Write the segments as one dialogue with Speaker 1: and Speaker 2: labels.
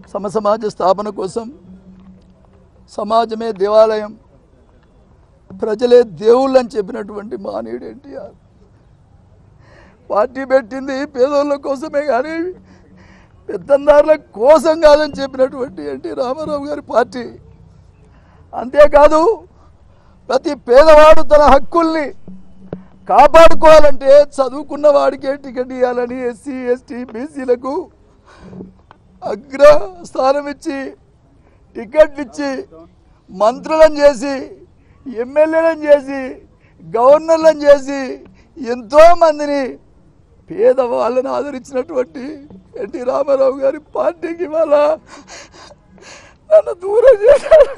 Speaker 1: సమసమాజ స్థాపన కోసం సమాజమే దేవాలయం ప్రజలే దేవుళ్ళు అని చెప్పినటువంటి మానవుడు ఎన్టీఆర్ పార్టీ పెట్టింది పేదోళ్ళ కోసమే కానీ పెత్తందారుల కోసం కాదని చెప్పినటువంటి ఎన్టీ రామారావు గారి పార్టీ అంతేకాదు ప్రతి పేదవాడు తన హక్కుల్ని కాపాడుకోవాలంటే చదువుకున్న వాడికే టికెట్ ఇవ్వాలని ఎస్సీ ఎస్టీ బీసీలకు అగ్ర స్థానం ఇచ్చి టికెట్లు ఇచ్చి మంత్రులను చేసి ఎమ్మెల్యేలను చేసి గవర్నర్లను చేసి ఎంతో మందిని పేదవాళ్ళని ఆదరించినటువంటి ఎన్టీ రామారావు గారి పార్టీకి ఇవాళ నన్ను దూరం చేశారు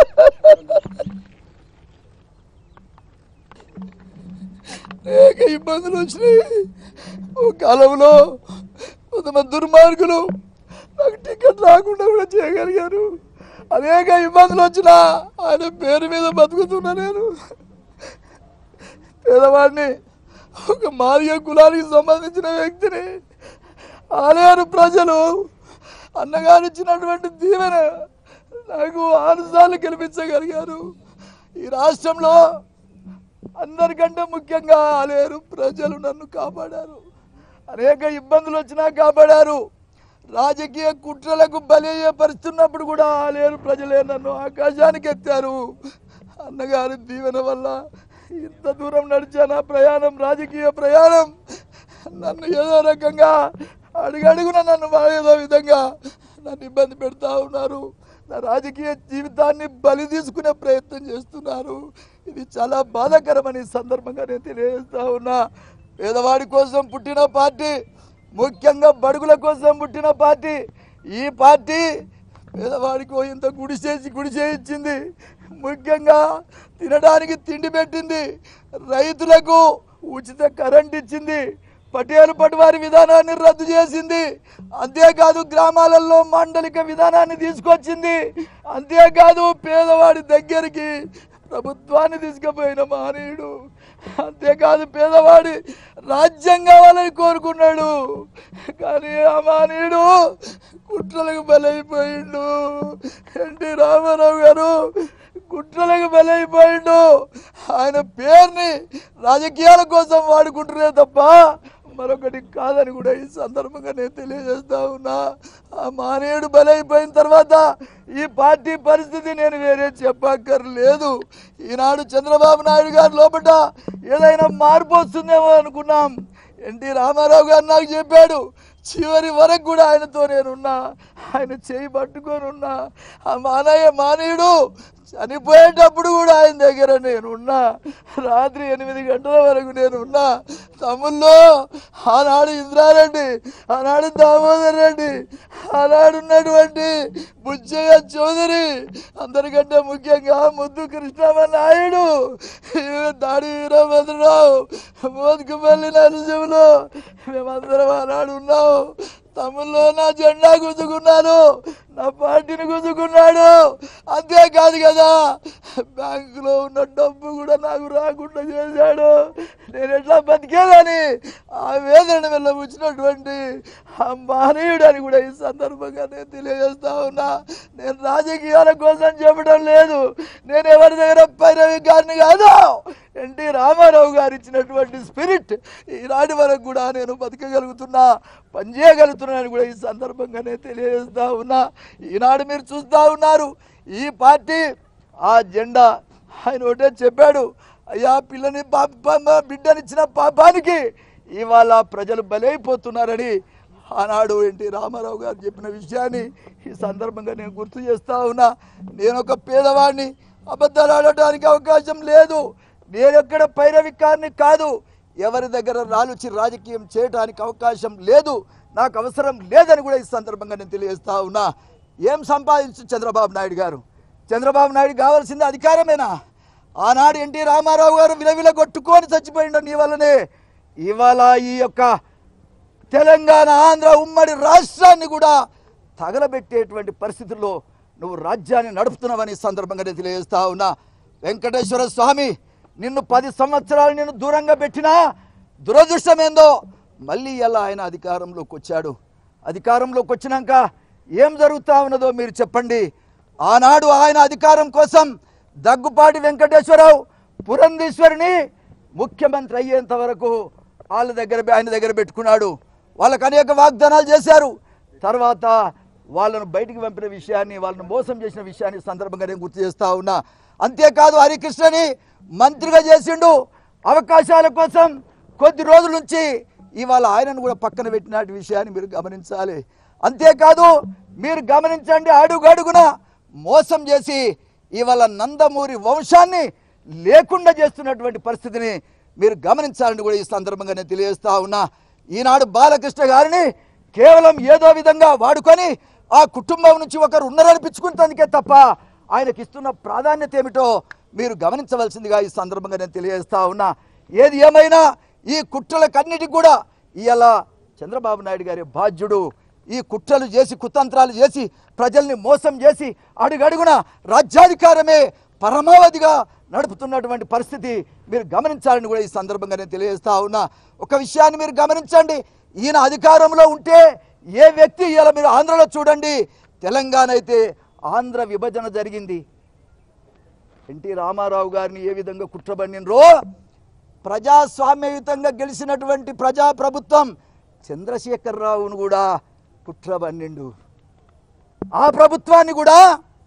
Speaker 1: అనేక ఇబ్బందులు వచ్చినాయి ఓ కాలంలో కొంతమంది దుర్మార్గులు నాకు టికెట్ రాకుండా కూడా చేయగలిగారు అనేక ఇబ్బందులు వచ్చినా ఆయన పేరు మీద బతుకుతున్నా నేను పేదవాడిని ఒక మాదిగ కులానికి సంబంధించిన వ్యక్తిని ఆలేరు ప్రజలు అన్నగారు ఇచ్చినటువంటి దీవెన నాకు ఆరుసార్లు గెలిపించగలిగారు ఈ రాష్ట్రంలో అందరికంటే ముఖ్యంగా ఆలేరు ప్రజలు నన్ను కాపాడారు అనేక ఇబ్బందులు వచ్చినా కాపాడారు రాజకీయ కుట్రలకు బలయ్యే పరిస్థితున్నప్పుడు కూడా ఆలేరు ప్రజలే నన్ను ఆకాశానికి ఎత్తారు అన్నగారి దీవెన వల్ల ఇంత దూరం నడిచాను ప్రయాణం రాజకీయ ప్రయాణం నన్ను ఏదో రకంగా అడుగడుగున నన్ను ఏదో విధంగా నన్ను ఇబ్బంది పెడతా ఉన్నారు నా రాజకీయ జీవితాన్ని బలి తీసుకునే ప్రయత్నం చేస్తున్నారు ఇది చాలా బాధాకరమని ఈ సందర్భంగా నేను తెలియజేస్తా ఉన్నా పేదవాడి కోసం పుట్టిన పార్టీ ముఖ్యంగా బడుగుల కోసం పుట్టిన పార్టీ ఈ పార్టీ పేదవాడికి ఓ ఇంత గుడిసేసి గుడిసే ఇచ్చింది ముఖ్యంగా తినడానికి తిండి పెట్టింది రైతులకు ఉచిత కరెంట్ ఇచ్చింది పటేలు పటివారి విధానాన్ని రద్దు చేసింది అంతేకాదు గ్రామాలలో మాండలిక విధానాన్ని తీసుకొచ్చింది అంతేకాదు పేదవాడి దగ్గరికి ప్రభుత్వాన్ని తీసుకుపోయిన మహనీయుడు అంతేకాదు పేదవాడి రాజ్యం కావాలని కోరుకున్నాడు కానీ ఆ మహనీయుడు కుట్రలకు బలైపోయిండు ఎన్టీ రామారావు గారు కుట్రలకు బలైపోయిండు ఆయన పేరుని రాజకీయాల కోసం వాడుకుంటున్నారే తప్ప మరొకటి కాదని కూడా ఈ సందర్భంగా నేను తెలియజేస్తా ఉన్నా ఆ మానేయుడు బలైపోయిన తర్వాత ఈ పార్టీ పరిస్థితి నేను వేరే చెప్పక్కర్లేదు ఈనాడు చంద్రబాబు నాయుడు గారి లోపల ఏదైనా మార్పు వస్తుందేమో అనుకున్నాం ఎన్టీ రామారావు గారు నాకు చెప్పాడు చివరి వరకు కూడా ఆయనతో నేనున్నా ఆయన చేయి పట్టుకొని ఉన్నా ఆ మానయ్య మానయుడు చనిపోయేటప్పుడు కూడా ఆయన దగ్గర నేనున్నా రాత్రి ఎనిమిది గంటల వరకు నేనున్నా తమ్ముళ్ళు ఆనాడు ఇంద్రారెడ్డి ఆనాడు దామోదర్ రెడ్డి ఆనాడు ఉన్నటువంటి బుజ్జయ్య చౌదరి అందరికంటే ముఖ్యంగా ముద్దు కృష్ణమ్మ నాయుడు దాడి వీరభద్రరావు మోదుకుపల్లి నరసింహులు మేమందరం ఆనాడు ఉన్నాం తమ్ముళ్ళు నా జెండా గుద్దుకున్నాను నా పార్టీని గుద్దుకున్నాడు అంతేకాదు కదా బ్యాంకులో ఉన్న డబ్బు కూడా నాకు రాకుండా చేశాడు నేను ఎట్లా బతికేదని ఆ వేదన వల్ల వచ్చినటువంటి ఆ మహనీయుడు అని కూడా ఈ సందర్భంగా నేను తెలియజేస్తా ఉన్నా నేను రాజకీయాల కోసం చెప్పడం లేదు నేను ఎవరి దగ్గర పైరవి గారిని కాదు ఎన్టీ రామారావు గారు ఇచ్చినటువంటి స్పిరిట్ ఈనాటి వరకు కూడా నేను బతకగలుగుతున్నా పనిచేయగలుగుతున్నానని కూడా ఈ సందర్భంగా నేను తెలియజేస్తా ఉన్నా ఈనాడు మీరు చూస్తూ ఉన్నారు ఈ పార్టీ ఆ జెండా ఆయన ఒకటే చెప్పాడు అయ్యా పిల్లని పాప పాప- బిడ్డనిచ్చిన పాపానికి ఇవాళ ప్రజలు బలైపోతున్నారని ఆనాడు ఎన్టీ రామారావు గారు చెప్పిన విషయాన్ని ఈ సందర్భంగా నేను గుర్తు చేస్తా ఉన్నా నేను ఒక పేదవాడిని అబద్ధాలు ఆడటానికి అవకాశం లేదు నేను ఎక్కడ పైరవికాన్ని కాదు ఎవరి దగ్గర రాలుచి రాజకీయం చేయడానికి అవకాశం లేదు నాకు అవసరం లేదని కూడా ఈ సందర్భంగా నేను తెలియజేస్తా ఉన్నా ఏం సంపాదించు చంద్రబాబు నాయుడు గారు చంద్రబాబు నాయుడు కావాల్సింది అధికారమేనా ఆనాడు ఎన్టీ రామారావు గారు విలవిల కొట్టుకొని చచ్చిపోయిండు నీ వల్లనే ఇవాళ ఈ యొక్క తెలంగాణ ఆంధ్ర ఉమ్మడి రాష్ట్రాన్ని కూడా తగలబెట్టేటువంటి పరిస్థితుల్లో నువ్వు రాజ్యాన్ని నడుపుతున్నావని ఈ సందర్భంగా నేను తెలియజేస్తా ఉన్నా వెంకటేశ్వర స్వామి నిన్ను పది సంవత్సరాలు నిన్ను దూరంగా పెట్టినా దురదృష్టం ఏందో మళ్ళీ ఎలా ఆయన అధికారంలోకి వచ్చాడు అధికారంలోకి వచ్చినాక ఏం జరుగుతా ఉన్నదో మీరు చెప్పండి ఆనాడు ఆయన అధికారం కోసం దగ్గుపాటి వెంకటేశ్వరరావు పురంధీశ్వరిని ముఖ్యమంత్రి అయ్యేంత వరకు వాళ్ళ దగ్గర ఆయన దగ్గర పెట్టుకున్నాడు వాళ్ళకు అనేక వాగ్దానాలు చేశారు తర్వాత వాళ్ళను బయటికి పంపిన విషయాన్ని వాళ్ళను మోసం చేసిన విషయాన్ని ఈ సందర్భంగా నేను గుర్తు చేస్తా ఉన్నా అంతేకాదు హరికృష్ణని మంత్రిగా చేసిండు అవకాశాల కోసం కొద్ది రోజుల నుంచి ఇవాళ ఆయనను కూడా పక్కన పెట్టిన విషయాన్ని మీరు గమనించాలి అంతేకాదు మీరు గమనించండి అడుగడుగున మోసం చేసి ఇవాళ నందమూరి వంశాన్ని లేకుండా చేస్తున్నటువంటి పరిస్థితిని మీరు గమనించాలని కూడా ఈ సందర్భంగా నేను తెలియజేస్తా ఉన్నా ఈనాడు బాలకృష్ణ గారిని కేవలం ఏదో విధంగా వాడుకొని ఆ కుటుంబం నుంచి ఒకరు ఉన్నారనిపించుకుంటందుకే తప్ప ఆయనకి ఇస్తున్న ప్రాధాన్యత ఏమిటో మీరు గమనించవలసిందిగా ఈ సందర్భంగా నేను తెలియజేస్తా ఉన్నా ఏది ఏమైనా ఈ కుట్రలకన్నిటికి కూడా ఇవాళ చంద్రబాబు నాయుడు గారి బాధ్యుడు ఈ కుట్రలు చేసి కుతంత్రాలు చేసి ప్రజల్ని మోసం చేసి అడుగడుగున రాజ్యాధికారమే పరమావధిగా నడుపుతున్నటువంటి పరిస్థితి మీరు గమనించాలని కూడా ఈ సందర్భంగా నేను తెలియజేస్తా ఉన్నా ఒక విషయాన్ని మీరు గమనించండి ఈయన అధికారంలో ఉంటే ఏ వ్యక్తి ఇలా మీరు ఆంధ్రలో చూడండి తెలంగాణ అయితే ఆంధ్ర విభజన జరిగింది ఎన్టీ రామారావు గారిని ఏ విధంగా కుట్రబడినరో ప్రజాస్వామ్యయుతంగా గెలిచినటువంటి ప్రజా ప్రభుత్వం చంద్రశేఖరరావును కూడా కుట్రబన్నిండు ఆ ప్రభుత్వాన్ని కూడా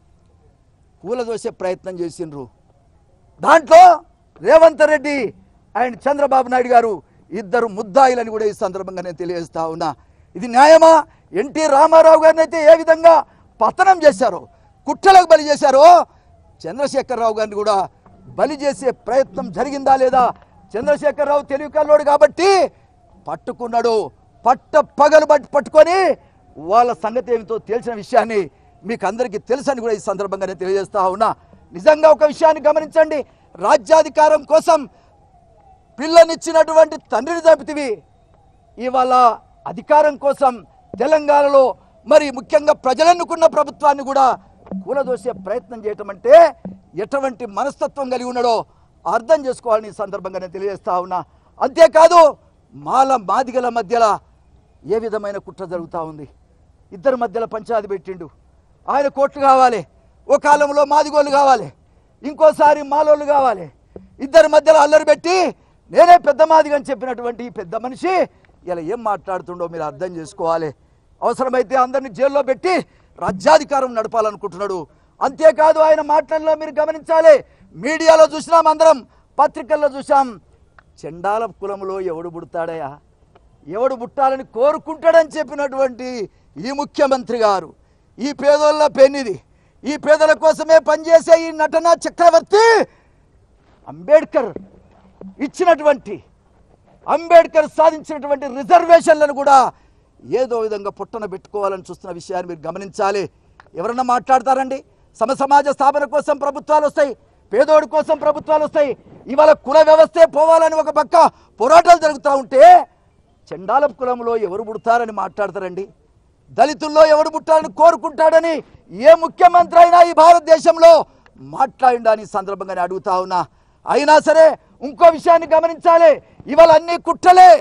Speaker 1: కూలదోసే ప్రయత్నం చేసిండ్రు దాంట్లో రేవంత్ రెడ్డి అండ్ చంద్రబాబు నాయుడు గారు ఇద్దరు ముద్దాయిలని కూడా ఈ సందర్భంగా నేను తెలియజేస్తా ఉన్నా ఇది న్యాయమా ఎన్టీ రామారావు గారిని అయితే ఏ విధంగా పతనం చేశారో కుట్రలకు బలి చేశారో చంద్రశేఖరరావు గారిని కూడా బలి చేసే ప్రయత్నం జరిగిందా లేదా చంద్రశేఖరరావు తెలివి కల్లోడు కాబట్టి పట్టుకున్నాడు పట్ట పగలు బట్టి పట్టుకొని వాళ్ళ సంగతి ఏమిటో తెలిసిన విషయాన్ని మీకు అందరికీ తెలుసని కూడా ఈ సందర్భంగా నేను తెలియజేస్తా ఉన్నా నిజంగా ఒక విషయాన్ని గమనించండి రాజ్యాధికారం కోసం పిల్లనిచ్చినటువంటి తండ్రిని చంపితివి ఇవాళ అధికారం కోసం తెలంగాణలో మరి ముఖ్యంగా ప్రజలెన్నుకున్న ప్రభుత్వాన్ని కూడా కూలదోసే ప్రయత్నం చేయటం అంటే ఎటువంటి మనస్తత్వం కలిగి ఉన్నాడో అర్థం చేసుకోవాలని ఈ సందర్భంగా నేను తెలియజేస్తా ఉన్నా అంతేకాదు మాల మాదిగల మధ్యలో ఏ విధమైన కుట్ర జరుగుతూ ఉంది ఇద్దరి మధ్యలో పంచాయతీ పెట్టిండు ఆయన కోట్లు కావాలి ఓ కాలంలో మాదిగోళ్ళు కావాలి ఇంకోసారి మాలోళ్ళు కావాలి ఇద్దరి మధ్యలో అల్లరి పెట్టి నేనే పెద్ద మాదిగ అని చెప్పినటువంటి ఈ పెద్ద మనిషి ఇలా ఏం మాట్లాడుతుండో మీరు అర్థం చేసుకోవాలి అవసరమైతే అందరిని జైల్లో పెట్టి రాజ్యాధికారం నడపాలనుకుంటున్నాడు అంతేకాదు ఆయన మాటల్లో మీరు గమనించాలి మీడియాలో చూసినాం అందరం పత్రికల్లో చూసాం చెండాల కులంలో ఎవడు పుడతాడయా ఎవడు పుట్టాలని కోరుకుంటాడని చెప్పినటువంటి ఈ ముఖ్యమంత్రి గారు ఈ పేదోళ్ళ పెన్నిది ఈ పేదల కోసమే పనిచేసే ఈ నటన చక్రవర్తి అంబేద్కర్ ఇచ్చినటువంటి అంబేద్కర్ సాధించినటువంటి రిజర్వేషన్లను కూడా ఏదో విధంగా పుట్టన పెట్టుకోవాలని చూస్తున్న విషయాన్ని మీరు గమనించాలి ఎవరన్నా మాట్లాడతారండి సమ సమాజ స్థాపన కోసం ప్రభుత్వాలు వస్తాయి పేదోడి కోసం ప్రభుత్వాలు వస్తాయి ఇవాళ కుల వ్యవస్థే పోవాలని ఒక పక్క పోరాటాలు జరుగుతూ ఉంటే చండాల కులంలో ఎవరు పుడతారని మాట్లాడతారండి దళితుల్లో ఎవడు పుట్టాలని కోరుకుంటాడని ఏ ముఖ్యమంత్రి అయినా ఈ భారతదేశంలో మాట్లాడిండని ఈ సందర్భంగా నేను అడుగుతా ఉన్నా అయినా సరే ఇంకో విషయాన్ని గమనించాలి ఇవాళ అన్ని కుట్రలే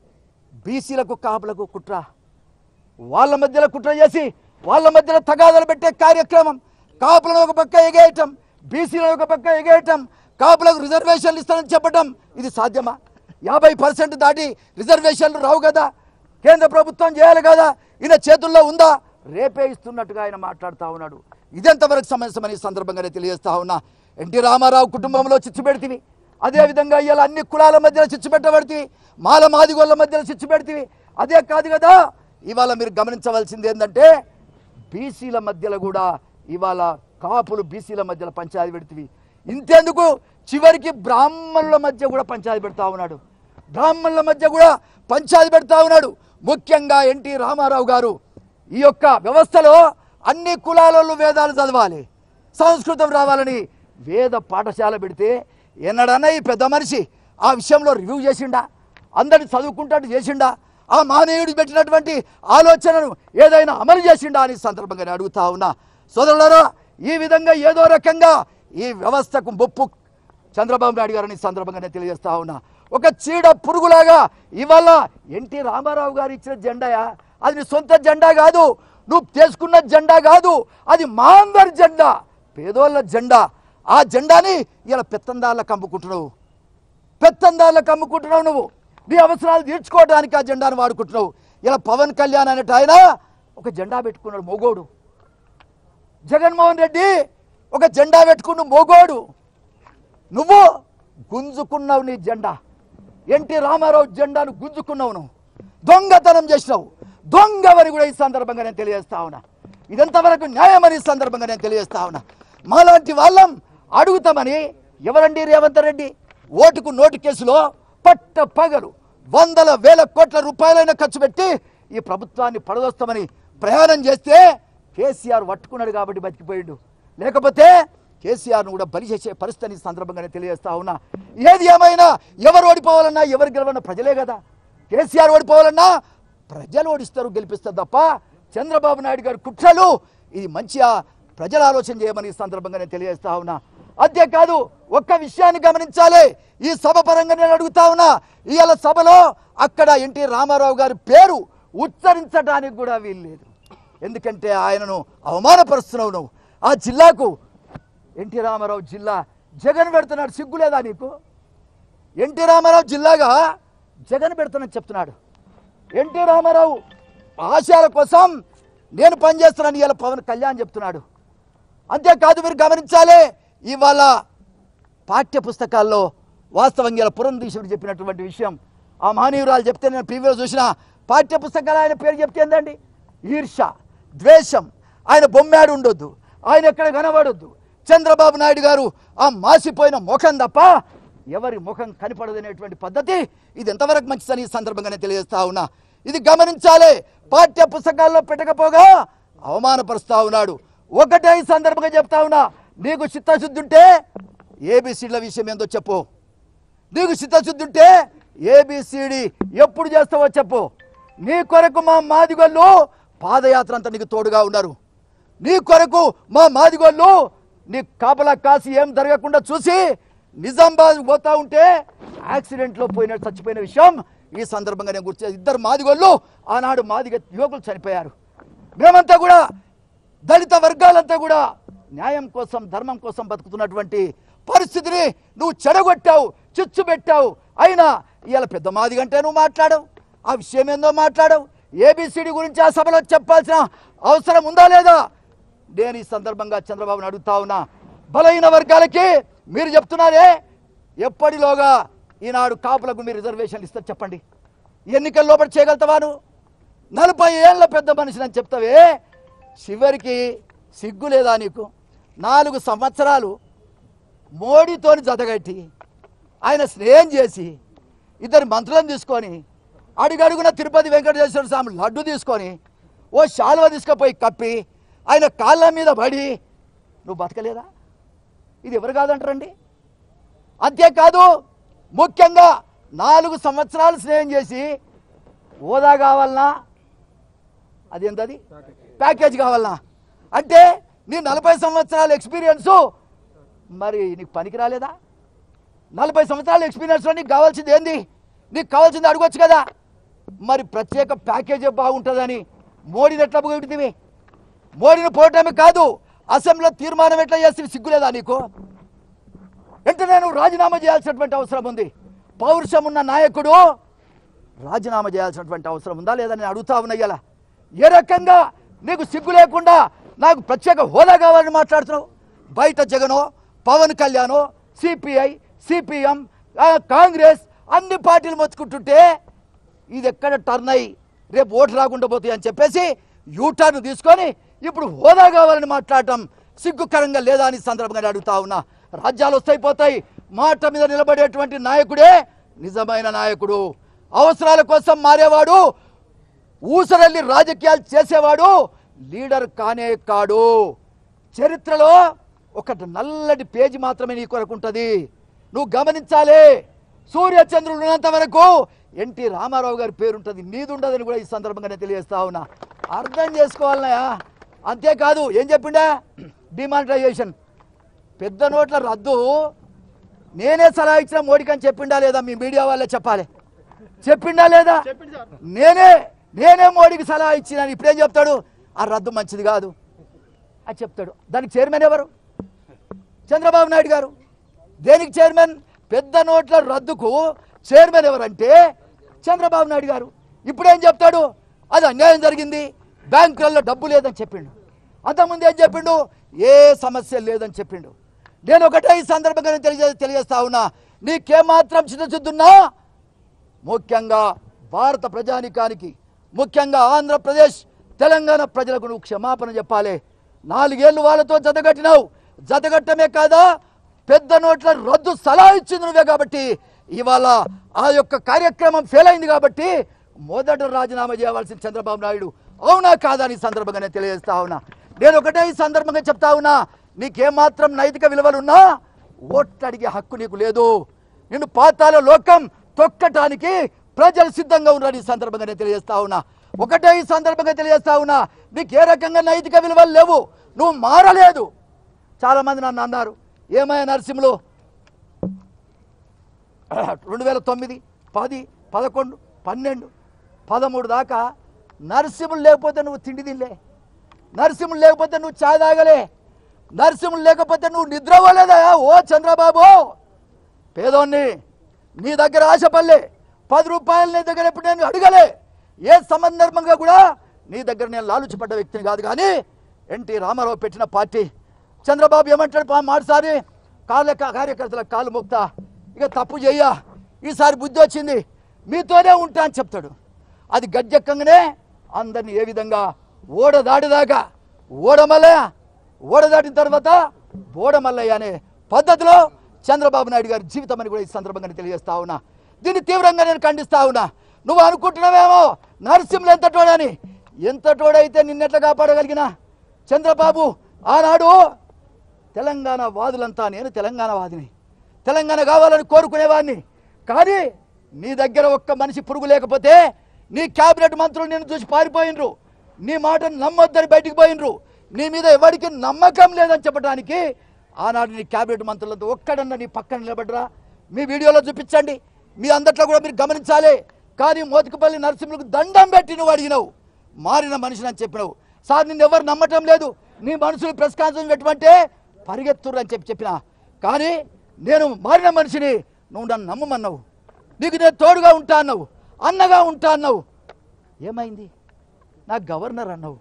Speaker 1: బీసీలకు కాపులకు కుట్ర వాళ్ళ మధ్యలో కుట్ర చేసి వాళ్ళ మధ్యలో తగాదాలు పెట్టే కార్యక్రమం కాపులను ఒక పక్క ఎగేయటం బీసీలను ఒక పక్క ఎగేయటం కాపులకు రిజర్వేషన్లు ఇస్తానని చెప్పడం ఇది సాధ్యమా యాభై పర్సెంట్ దాటి రిజర్వేషన్లు రావు కదా కేంద్ర ప్రభుత్వం చేయాలి కదా ఈయన చేతుల్లో ఉందా రేపే ఇస్తున్నట్టుగా ఆయన మాట్లాడుతూ ఉన్నాడు ఇదెంతవరకు సమస్యమని ఈ సందర్భంగా నేను తెలియజేస్తా ఉన్నా ఎన్టీ రామారావు కుటుంబంలో చిచ్చు పెడితివి అదేవిధంగా ఇవాళ అన్ని కులాల మధ్యలో చిచ్చు పెట్టబడితివి మాల మాదిగోళ్ళ మధ్యలో చిచ్చు పెడితివి అదే కాదు కదా ఇవాళ మీరు గమనించవలసింది ఏంటంటే బీసీల మధ్యలో కూడా ఇవాళ కాపులు బీసీల మధ్యలో పంచాయతీ పెడుతుంది ఇంతెందుకు చివరికి బ్రాహ్మణుల మధ్య కూడా పంచాయతీ పెడతా ఉన్నాడు బ్రాహ్మణుల మధ్య కూడా పంచాయతీ పెడతా ఉన్నాడు ముఖ్యంగా ఎన్టీ రామారావు గారు ఈ యొక్క వ్యవస్థలో అన్ని కులాలలో వేదాలు చదవాలి సంస్కృతం రావాలని వేద పాఠశాల పెడితే ఎన్నడన్నా ఈ పెద్ద మనిషి ఆ విషయంలో రివ్యూ చేసిండా అందరిని చదువుకుంటాడు చేసిండా ఆ మానవుడు పెట్టినటువంటి ఆలోచనను ఏదైనా అమలు చేసిండా అని ఈ సందర్భంగా నేను అడుగుతా ఉన్నా సోదరులారా ఈ విధంగా ఏదో రకంగా ఈ వ్యవస్థకు ముప్పు చంద్రబాబు నాయుడు గారిని ఈ సందర్భంగా నేను తెలియజేస్తా ఉన్నా ఒక చీడ పురుగులాగా ఇవాళ ఎన్టీ రామారావు గారు ఇచ్చిన జెండాయా అది నీ సొంత జెండా కాదు నువ్వు తీసుకున్న జెండా కాదు అది మా అందరి జెండా పేదోళ్ళ జెండా ఆ జెండాని ఇలా పెత్తందాళ్ళకి అమ్ముకుంటున్నావు పెత్తందాళ్ళకి అమ్ముకుంటున్నావు నువ్వు నీ అవసరాలు తీర్చుకోవడానికి ఆ జెండాను వాడుకుంటున్నావు ఇలా పవన్ కళ్యాణ్ అనేట ఆయన ఒక జెండా పెట్టుకున్నాడు మొగోడు జగన్మోహన్ రెడ్డి ఒక జెండా పెట్టుకున్న మొగోడు నువ్వు గుంజుకున్నావు నీ జెండా ఎన్టీ రామారావు జెండాను గుంజుకున్నావు నువ్వు దొంగతనం చేసినావు దొంగవని కూడా ఈ సందర్భంగా నేను తెలియజేస్తా ఉన్నా ఇదంతవరకు న్యాయమని ఈ సందర్భంగా నేను తెలియజేస్తా ఉన్నా మాలాంటి వాళ్ళం అడుగుతామని ఎవరండి రేవంత్ రెడ్డి ఓటుకు నోటు కేసులో పట్ట పగలు వందల వేల కోట్ల రూపాయలైనా ఖర్చు పెట్టి ఈ ప్రభుత్వాన్ని పడదోస్తామని ప్రయాణం చేస్తే కేసీఆర్ పట్టుకున్నాడు కాబట్టి బతికిపోయిండు లేకపోతే కేసీఆర్ను కూడా బలి చేసే పరిస్థితిని ఈ సందర్భంగానే తెలియజేస్తా ఉన్నా ఏది ఏమైనా ఎవరు ఓడిపోవాలన్నా ఎవరు గెలవన్నా ప్రజలే కదా కేసీఆర్ ఓడిపోవాలన్నా ప్రజలు ఓడిస్తారు గెలిపిస్తారు తప్ప చంద్రబాబు నాయుడు గారి కుట్రలు ఇది మంచిగా ప్రజలు ఆలోచన చేయమని ఈ సందర్భంగా నేను తెలియజేస్తా ఉన్నా అంతేకాదు ఒక్క విషయాన్ని గమనించాలి ఈ సభ పరంగా నేను అడుగుతా ఉన్నా ఇవాళ సభలో అక్కడ ఎన్టీ రామారావు గారి పేరు ఉచ్చరించడానికి కూడా వీల్లేదు ఎందుకంటే ఆయనను అవమానపరుస్తున్నావు నువ్వు ఆ జిల్లాకు ఎన్టీ రామారావు జిల్లా జగన్ పెడుతున్నాడు సిగ్గులేదా నీకు ఎన్టీ రామారావు జిల్లాగా జగన్ పెడుతున్నాను చెప్తున్నాడు ఎన్టీ రామారావు ఆశయాల కోసం నేను పనిచేస్తున్నాను ఇవాళ పవన్ కళ్యాణ్ చెప్తున్నాడు అంతేకాదు మీరు గమనించాలి ఇవాళ పాఠ్య పుస్తకాల్లో వాస్తవంగా ఇలా పురంధీశుడు చెప్పినటువంటి విషయం ఆ మహనీయురాలు చెప్తే నేను పీవీలో చూసిన పాఠ్య పుస్తకాలు ఆయన పేరు చెప్తే ఏందండి ఈర్ష ద్వేషం ఆయన బొమ్మాడు ఉండొద్దు ఆయన ఎక్కడ కనబడొద్దు చంద్రబాబు నాయుడు గారు ఆ మాసిపోయిన ముఖం తప్ప ఎవరి ముఖం కనపడదనేటువంటి పద్ధతి ఇది ఎంతవరకు మంచిదని ఈ సందర్భంగానే తెలియజేస్తా ఉన్నా ఇది గమనించాలి పాఠ్య పుస్తకాల్లో పెట్టకపోగా అవమానపరుస్తా ఉన్నాడు ఒకటే ఈ సందర్భంగా చెప్తా ఉన్నా నీకు చిత్తశుద్ధి ఉంటే ఏబిసిడ్ల విషయం ఏందో చెప్పు నీకు చిత్తశుద్ధి ఉంటే ఏబిసిడి ఎప్పుడు చేస్తావో చెప్పు నీ కొరకు మా మాదిగోళ్ళు పాదయాత్ర అంతా నీకు తోడుగా ఉన్నారు నీ కొరకు మా మాదిగోళ్ళు నీ కాపలా కాసి ఏం జరగకుండా చూసి నిజామాబాద్ పోతా ఉంటే యాక్సిడెంట్లో పోయిన చచ్చిపోయిన విషయం ఈ సందర్భంగా నేను గుర్తు చేస్తా. ఇద్దరు మాదిగోళ్ళు ఆనాడు మాదిగ యువకులు చనిపోయారు మేమంతా కూడా దళిత వర్గాలంతా కూడా న్యాయం కోసం ధర్మం కోసం బతుకుతున్నటువంటి పరిస్థితిని నువ్వు చెడగొట్టావు చిచ్చు పెట్టావు అయినా ఇవాళ పెద్ద మాదిగంటే నువ్వు మాట్లాడవు ఆ విషయం ఏందో మాట్లాడవు ఏబిసిడి గురించి ఆ సభలో చెప్పాల్సిన అవసరం ఉందా లేదా నేను ఈ సందర్భంగా చంద్రబాబుని అడుగుతా ఉన్నా బలహీన వర్గాలకి మీరు చెప్తున్నారే ఎప్పటిలోగా ఈనాడు కాపులకు మీరు రిజర్వేషన్లు ఇస్తారు చెప్పండి ఎన్నికల లోపల చేయగలుగుతావా నువ్వు నలభై ఏళ్ళ పెద్ద మనిషిని అని చెప్తావే చివరికి సిగ్గు లేదా నీకు నాలుగు సంవత్సరాలు మోడీతోని జతగట్టి ఆయన స్నేహం చేసి ఇద్దరు మంత్రులను తీసుకొని అడుగడుగున తిరుపతి వెంకటేశ్వర స్వామి లడ్డు తీసుకొని ఓ శాలువ తీసుకుపోయి కప్పి ఆయన కాళ్ళ మీద పడి నువ్వు బతకలేదా ఇది ఎవరు కాదంటారండి అంతేకాదు ముఖ్యంగా నాలుగు సంవత్సరాలు స్నేహం చేసి హోదా కావాలనా అదేంటది ప్యాకేజ్ కావాలనా అంటే నీ నలభై సంవత్సరాల ఎక్స్పీరియన్సు మరి నీకు పనికి రాలేదా నలభై సంవత్సరాల ఎక్స్పీరియన్స్లో నీకు కావాల్సింది ఏంది నీకు కావాల్సింది అడగొచ్చు కదా మరి ప్రత్యేక ప్యాకేజీ బాగుంటుందని మోడీని ఎట్లా పోగొట్టివి మోడీని పోవటమే కాదు అసెంబ్లీలో తీర్మానం ఎట్లా చేస్తే సిగ్గులేదా నీకు వెంటనే నువ్వు రాజీనామా చేయాల్సినటువంటి అవసరం ఉంది పౌరుషం ఉన్న నాయకుడు రాజీనామా చేయాల్సినటువంటి అవసరం ఉందా లేదా నేను అడుగుతా ఉన్నా ఇలా ఏ రకంగా నీకు సిగ్గు లేకుండా నాకు ప్రత్యేక హోదా కావాలని మాట్లాడుతున్నావు బయట జగనో పవన్ కళ్యాణో సిపిఐ సిపిఎం కాంగ్రెస్ అన్ని పార్టీలు మొత్తుకుంటుంటే ఇది ఎక్కడ టర్న్ అయ్యి రేపు ఓట్లు రాకుండా పోతాయి అని చెప్పేసి యూటర్న్ తీసుకొని ఇప్పుడు హోదా కావాలని మాట్లాడటం సిగ్గుకరంగా లేదా అని సందర్భంగా అడుగుతా ఉన్నా రాజ్యాలు వస్తాయి పోతాయి మాట మీద నిలబడేటువంటి నాయకుడే నిజమైన నాయకుడు అవసరాల కోసం మారేవాడు ఊసరల్లి రాజకీయాలు చేసేవాడు లీడర్ కానే కాడు చరిత్రలో ఒక నల్లటి పేజీ మాత్రమే నీ కొరకు ఉంటుంది నువ్వు గమనించాలి సూర్యచంద్రుడు ఉన్నంత వరకు ఎన్టీ రామారావు గారి పేరు ఉంటుంది నీది ఉండదని కూడా ఈ సందర్భంగా నేను తెలియజేస్తా ఉన్నా అర్థం చేసుకోవాలనయా అంతేకాదు ఏం చెప్పిండా డిమానిటైజేషన్ పెద్ద నోట్ల రద్దు నేనే సలహా ఇచ్చిన మోడీకి అని చెప్పిండా లేదా మీ మీడియా వాళ్ళే చెప్పాలి చెప్పిండా లేదా నేనే నేనే మోడీకి సలహా ఇచ్చినాను ఇప్పుడేం చెప్తాడు ఆ రద్దు మంచిది కాదు అని చెప్తాడు దానికి చైర్మన్ ఎవరు చంద్రబాబు నాయుడు గారు దేనికి చైర్మన్ పెద్ద నోట్ల రద్దుకు చైర్మన్ ఎవరంటే చంద్రబాబు నాయుడు గారు ఇప్పుడేం చెప్తాడు అది అన్యాయం జరిగింది బ్యాంకులలో డబ్బు లేదని చెప్పిండు అంతకుముందు ఏం చెప్పిండు ఏ సమస్య లేదని చెప్పిండు నేను ఒకటే ఈ సందర్భంగా నేను తెలియజే తెలియజేస్తా ఉన్నా నీకేమాత్రం చిత్తశుద్ధున్నా ముఖ్యంగా భారత ప్రజానికానికి ముఖ్యంగా ఆంధ్రప్రదేశ్ తెలంగాణ ప్రజలకు నువ్వు క్షమాపణ చెప్పాలి నాలుగేళ్లు వాళ్ళతో జతగట్టినావు జతగట్టమే కాదా పెద్ద నోట్ల రద్దు సలహా ఇచ్చింది నువ్వే కాబట్టి ఇవాళ ఆ యొక్క కార్యక్రమం ఫెయిల్ అయింది కాబట్టి మొదట రాజీనామా చేయవలసిన చంద్రబాబు నాయుడు అవునా కాదా అని ఈ సందర్భంగా నేను తెలియజేస్తా ఉన్నా నేను ఒకటే ఈ సందర్భంగా చెప్తా ఉన్నా నీకేమాత్రం నైతిక విలువలున్నా ఓట్లు అడిగే హక్కు నీకు లేదు నిన్ను పాతాల లోకం తొక్కటానికి ప్రజలు సిద్ధంగా ఉన్నారు ఈ సందర్భంగా నేను తెలియజేస్తా ఉన్నా ఒకటే ఈ సందర్భంగా తెలియజేస్తా ఉన్నా నీకు ఏ రకంగా నైతిక విలువలు లేవు నువ్వు మారలేదు చాలా మంది నన్ను అన్నారు ఏమయ్యా నరసింహులు రెండు వేల తొమ్మిది పది పదకొండు పన్నెండు పదమూడు దాకా నరసింహులు లేకపోతే నువ్వు తిండి తినలే నరసింహులు లేకపోతే నువ్వు చాయ్ తాగలే నరసింహులు లేకపోతే నువ్వు నిద్రపోలేదా ఓ చంద్రబాబు పేదోన్ని నీ దగ్గర ఆశపడలే పది రూపాయలు నీ దగ్గర ఎప్పుడు నేను అడగలే ఏ సందర్భంగా కూడా నీ దగ్గర నేను లాలుచిపడ్డ వ్యక్తిని కాదు కానీ ఎన్టీ రామారావు పెట్టిన పార్టీ చంద్రబాబు ఏమంటాడు పా మాటిసారి కాళ్ళ కార్యకర్తల కాలు ముక్త ఇక తప్పు చెయ్య ఈసారి బుద్ధి వచ్చింది మీతోనే ఉంటా అని చెప్తాడు అది గజ్జెక్కంగానే అందరిని ఏ విధంగా ఓడ దాటిదాకా ఓడమల్లయ్య ఓడ దాటిన తర్వాత బోడమల్లయ్య అనే పద్ధతిలో చంద్రబాబు నాయుడు గారి జీవితం అని కూడా ఈ సందర్భంగా నేను తెలియజేస్తా ఉన్నా దీన్ని తీవ్రంగా నేను ఖండిస్తా ఉన్నా నువ్వు అనుకుంటున్నావేమో నరసింహులు ఎంత తోడని ఎంత తోడైతే నిన్నెట్లా కాపాడగలిగినా చంద్రబాబు ఆనాడు తెలంగాణ వాదులంతా నేను తెలంగాణ వాదిని తెలంగాణ కావాలని కోరుకునేవాడిని కానీ నీ దగ్గర ఒక్క మనిషి పురుగు లేకపోతే నీ క్యాబినెట్ మంత్రులు నిన్ను చూసి పారిపోయినరు నీ మాటను నమ్మొద్దని బయటికి పోయినరు నీ మీద ఎవరికి నమ్మకం లేదని చెప్పడానికి ఆనాడు నీ క్యాబినెట్ మంత్రులతో ఒక్కడన్నా నీ పక్కన నిలబడరా మీ వీడియోలో చూపించండి మీ అందట్లో కూడా మీరు గమనించాలి కానీ మోతికపల్లి నరసింహులకు దండం పెట్టి నువ్వు అడిగినావు మారిన మనిషిని అని చెప్పినావు సార్ నిన్ను ఎవరు నమ్మటం లేదు నీ మనుషులు ప్రెస్ కాన్ఫరెన్స్ పెట్టమంటే పరిగెత్తురు అని చెప్పి చెప్పిన కానీ నేను మారిన మనిషిని నువ్వు నన్ను నమ్మమన్నావు నీకు నేను తోడుగా ఉంటా అన్నావు అన్నగా ఉంటా అన్నావు ఏమైంది నాకు గవర్నర్ అన్నావు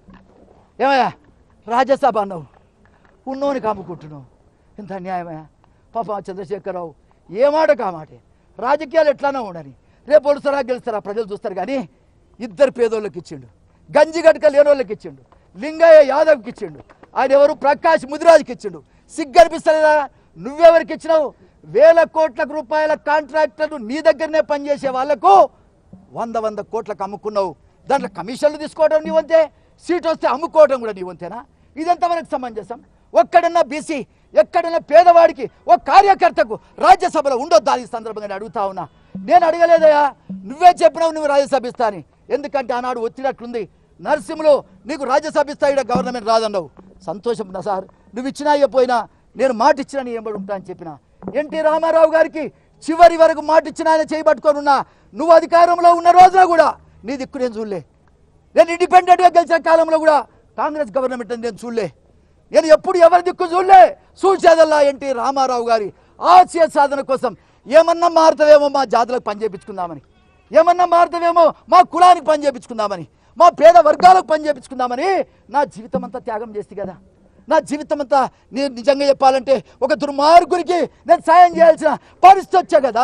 Speaker 1: ఏమయ్యా రాజ్యసభ అన్నావు ఉన్నోని కాముకుంటున్నావు ఇంత అన్యాయమయ్యా పాప చంద్రశేఖరరావు ఏ మాట కామాటే రాజకీయాలు ఎట్లానో ఉండని రేపు ఒడుస్తారా గెలుస్తారా ప్రజలు చూస్తారు కానీ ఇద్దరు పేదోళ్ళకి ఇచ్చిండు గంజి గడక లేనోళ్ళకి ఇచ్చిండు లింగయ్య యాదవ్కి ఇచ్చిండు ఆయన ఎవరు ప్రకాష్ ముదిరాజుకి ఇచ్చిండు సిగ్గు అనిపిస్తలేదా నువ్వెవరికి ఇచ్చినావు వేల కోట్ల రూపాయల కాంట్రాక్టర్లు నీ దగ్గరనే పనిచేసే వాళ్లకు వంద వంద కోట్లకు అమ్ముకున్నావు దాంట్లో కమిషన్లు తీసుకోవడం నీ వంతే సీట్ వస్తే అమ్ముకోవడం కూడా నీ వంతేనా ఇదంతా మనకు సమంజసం ఒక్కడన్నా బీసీ ఎక్కడన్నా పేదవాడికి ఒక కార్యకర్తకు రాజ్యసభలో ఉండొద్దా ఈ సందర్భంగా నేను అడుగుతా ఉన్నా నేను అడగలేదయ్యా నువ్వే చెప్పినావు నువ్వు రాజ్యసభ ఇస్తా అని ఎందుకంటే ఆనాడు ఒత్తిడట్లుంది నరసింహులు నీకు రాజ్యసభ ఇస్తా ఈడ గవర్నమెంట్ రాదన్నావు సంతోషం నా సార్ నువ్వు ఇచ్చినా ఇవ్వపోయినా నేను మాట ఇచ్చినా నీ ఎంబడి ఉంటా అని చెప్పిన ఎన్టీ రామారావు గారికి చివరి వరకు మాట ఇచ్చిన ఆయన చేయబట్టుకొని ఉన్నా నువ్వు అధికారంలో ఉన్న రోజున కూడా నీ దిక్కు నేను చూడలే నేను ఇండిపెండెంట్గా గెలిచిన కాలంలో కూడా కాంగ్రెస్ గవర్నమెంట్ అని నేను చూడలే నేను ఎప్పుడు ఎవరి దిక్కు చూడలే చూసేదల్లా ఎన్టీ రామారావు గారి ఆశయ సాధన కోసం ఏమన్నా మారుతావేమో మా జాతులకు పని చేయించుకుందామని ఏమన్నా మారుతావేమో మా కులానికి పని చేయించుకుందామని మా పేద వర్గాలకు పని చేయించుకుందామని నా జీవితం అంతా త్యాగం చేస్తే కదా నా జీవితం అంతా నేను నిజంగా చెప్పాలంటే ఒక దుర్మార్గునికి నేను సాయం చేయాల్సిన పరిస్థితి వచ్చా కదా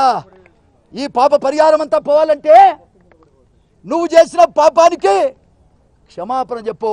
Speaker 1: ఈ పాప పరిహారం అంతా పోవాలంటే నువ్వు చేసిన పాపానికి క్షమాపణ చెప్పు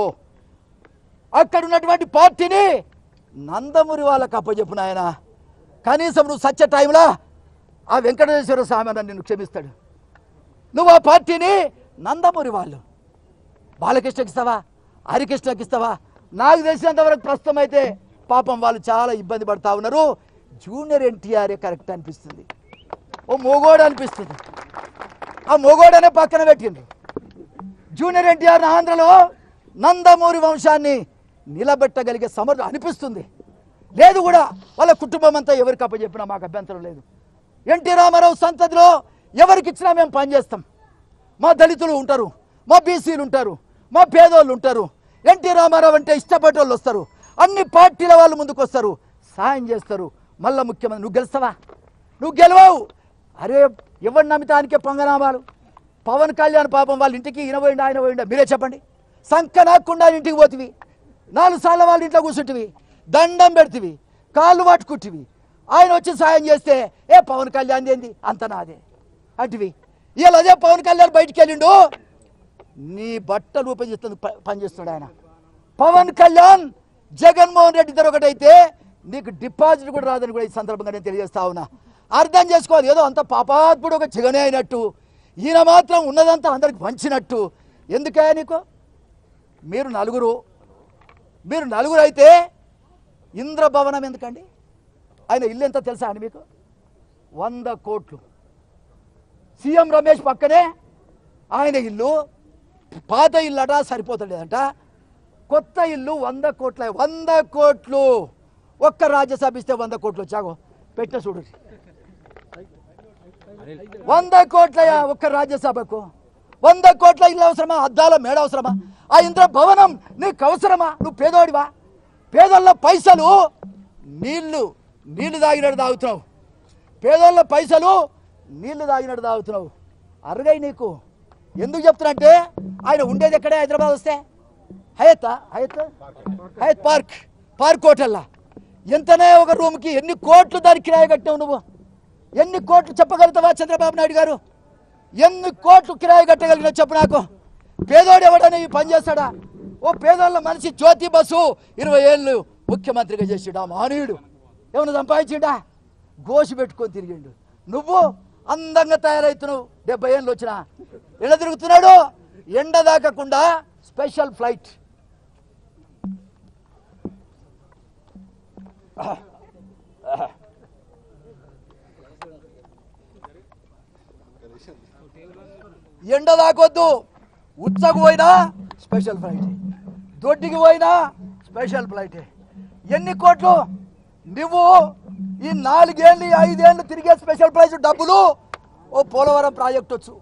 Speaker 1: అక్కడ ఉన్నటువంటి పార్టీని నందమూరి వాళ్ళకి అప్పచెప్పు నాయన కనీసం నువ్వు సత్య టైంలో ఆ వెంకటేశ్వర స్వామి అన్న నిన్ను క్షమిస్తాడు నువ్వు ఆ పార్టీని నందమూరి వాళ్ళు బాలకృష్ణకి ఇస్తావా హరికృష్ణకి ఇస్తావా నాకు తెలిసినంత వరకు ప్రస్తుతం అయితే పాపం వాళ్ళు చాలా ఇబ్బంది పడతా ఉన్నారు జూనియర్ ఎన్టీఆర్ఏ కరెక్ట్ అనిపిస్తుంది ఓ మోగోడు అనిపిస్తుంది ఆ మొగోడనే పక్కన పెట్టిండ్రు జూనియర్ ఎన్టీఆర్ ఆంధ్రలో నందమూరి వంశాన్ని నిలబెట్టగలిగే సమర్థ అనిపిస్తుంది లేదు కూడా వాళ్ళ కుటుంబం అంతా ఎవరికి అప్పచెప్పినా మాకు అభ్యంతరం లేదు ఎన్టీ రామారావు సంతతిలో ఎవరికి ఇచ్చినా మేము పనిచేస్తాం మా దళితులు ఉంటారు మా బీసీలు ఉంటారు మా పేదోళ్ళు ఉంటారు ఎన్టీ రామారావు అంటే ఇష్టపడే వాళ్ళు వస్తారు అన్ని పార్టీల వాళ్ళు ముందుకు వస్తారు సాయం చేస్తారు మళ్ళా ముఖ్యమంత్రి నువ్వు గెలుస్తావా నువ్వు గెలవవు అరే ఎవరిని నమ్మితానికే పొంగనామాలు పవన్ కళ్యాణ్ పాపం వాళ్ళ ఇంటికి ఈయన పోయిండు ఆయన పోయిండు మీరే చెప్పండి సంక నాకుండా ఆయన ఇంటికి పోతివి నాలుగు సార్లు వాళ్ళ ఇంట్లో కూర్చుంటివి దండం పెడుతుంది కాళ్ళు పట్టుకుంటివి ఆయన వచ్చి సాయం చేస్తే ఏ పవన్ కళ్యాణ్ ఏంది అంత నాదే అంటివి ఇలా అదే పవన్ కళ్యాణ్ బయటికి వెళ్ళిండు నీ బట్టలు ఉపయోగిస్తుంది ప- పనిచేస్తున్నాడు ఆయన పవన్ కళ్యాణ్ జగన్మోహన్ రెడ్డి ఇద్దరు ఒకటైతే నీకు డిపాజిట్ కూడా రాదని కూడా ఈ సందర్భంగా నేను తెలియజేస్తా ఉన్నా అర్థం చేసుకోవాలి ఏదో అంత పాపాత్ముడు ఒక జగనే అయినట్టు ఈయన మాత్రం ఉన్నదంతా అందరికి పంచినట్టు ఎందుకే నీకు మీరు నలుగురు మీరు నలుగురు అయితే ఇంద్రభవనం ఎందుకండి ఆయన ఇల్లు ఎంత తెలుసా అండి మీకు వంద కోట్లు సీఎం రమేష్ పక్కనే ఆయన ఇల్లు పాత ఇల్లు అట సరిపోతలేదంట కొత్త ఇల్లు వంద కోట్ల వంద కోట్లు ఒక్క రాజ్యసభ ఇస్తే వంద కోట్లు వచ్చాగో పెట్ట చూడు వంద కోట్లయా ఒక్క రాజ్యసభకు వంద కోట్ల ఇల్లు అవసరమా అద్దాల మేడ అవసరమా ఆ ఇంద్ర భవనం నీకు అవసరమా నువ్వు పేదోడివా పేదోళ్ళ పైసలు నీళ్లు నీళ్లు తాగినట్టు తాగుతున్నావు పేదోళ్ళ పైసలు నీళ్లు తాగినట్టు తాగుతున్నావు అరగై నీకు ఎందుకు చెప్తున్నంటే ఆయన ఉండేది ఎక్కడే హైదరాబాద్ వస్తే Hyatt Hyatt Hyatt park park హోటల్లా ఎంతనే ఒక రూమ్కి ఎన్ని కోట్లు దానికి కిరాయి కట్టావు నువ్వు ఎన్ని కోట్లు చెప్పగలుగుతావా చంద్రబాబు నాయుడు గారు ఎన్ని కోట్లు కిరాయి కట్టగలిగిన చెప్పు నాకు పేదోడు ఎవడని ఈ పని చేస్తాడా ఓ పేదోళ్ళ మనిషి జ్యోతి బస్సు ఇరవై ఏళ్ళు ముఖ్యమంత్రిగా చేసిండు ఆ మహనీయుడు ఏమన్నా సంపాదించిండా గోసి పెట్టుకొని తిరిగిండు నువ్వు అందంగా తయారవుతున్నావు డెబ్బై ఏళ్ళు వచ్చినా ఎండ తిరుగుతున్నాడు ఎండ దాకకుండా స్పెషల్ ఫ్లైట్ ఎండ దాకొద్దు ఉచ్చకు పోయినా స్పెషల్ ఫ్లైట్ దొడ్డికి పోయినా స్పెషల్ ఫ్లైట్ ఎన్ని కోట్లు నువ్వు ఈ నాలుగేళ్ళు ఈ ఐదేళ్ళు తిరిగే స్పెషల్ ఫ్లైట్ డబ్బులు ఓ పోలవరం ప్రాజెక్ట్ వచ్చు